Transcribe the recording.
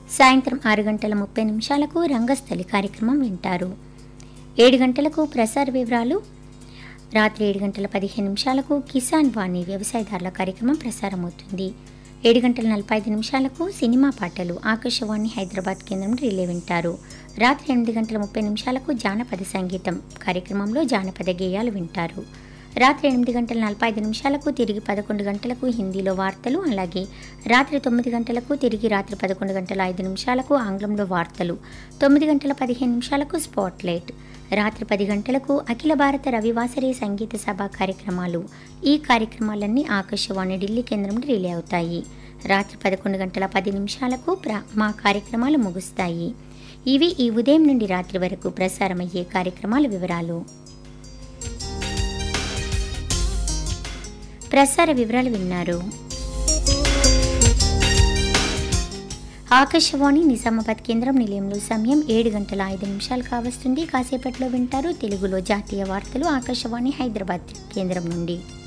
సాయంత్రం ఆరు గంటల ముప్పై నిమిషాలకు రంగస్థలి కార్యక్రమం వింటారు ఏడు గంటలకు ప్రసార వివరాలు రాత్రి ఏడు గంటల పదిహేను నిమిషాలకు కిసాన్ వాణి వ్యవసాయదారుల కార్యక్రమం ప్రసారమవుతుంది ఏడు గంటల నలభై ఐదు నిమిషాలకు సినిమా పాటలు ఆకాశవాణి హైదరాబాద్ కేంద్రం రిలే వింటారు రాత్రి ఎనిమిది గంటల ముప్పై నిమిషాలకు జానపద సంగీతం కార్యక్రమంలో జానపద గేయాలు వింటారు రాత్రి ఎనిమిది గంటల నలభై ఐదు నిమిషాలకు తిరిగి పదకొండు గంటలకు హిందీలో వార్తలు అలాగే రాత్రి తొమ్మిది గంటలకు తిరిగి రాత్రి పదకొండు గంటల ఐదు నిమిషాలకు ఆంగ్లంలో వార్తలు తొమ్మిది గంటల పదిహేను నిమిషాలకు స్పాట్ లైట్ రాత్రి పది గంటలకు అఖిల భారత రవివాసరి సంగీత సభ కార్యక్రమాలు ఈ కార్యక్రమాలన్నీ ఆకాశవాణి ఢిల్లీ కేంద్రం రిలే అవుతాయి రాత్రి పదకొండు గంటల పది నిమిషాలకు ప్ర మా కార్యక్రమాలు ముగుస్తాయి ఇవి ఈ ఉదయం నుండి రాత్రి వరకు ప్రసారమయ్యే కార్యక్రమాల వివరాలు ప్రసార వివరాలు విన్నారు ఆకాశవాణి నిజామాబాద్ కేంద్రం నిలయంలో సమయం ఏడు గంటల ఐదు నిమిషాలు కావస్తుంది కాసేపట్లో వింటారు తెలుగులో జాతీయ వార్తలు ఆకాశవాణి హైదరాబాద్ కేంద్రం నుండి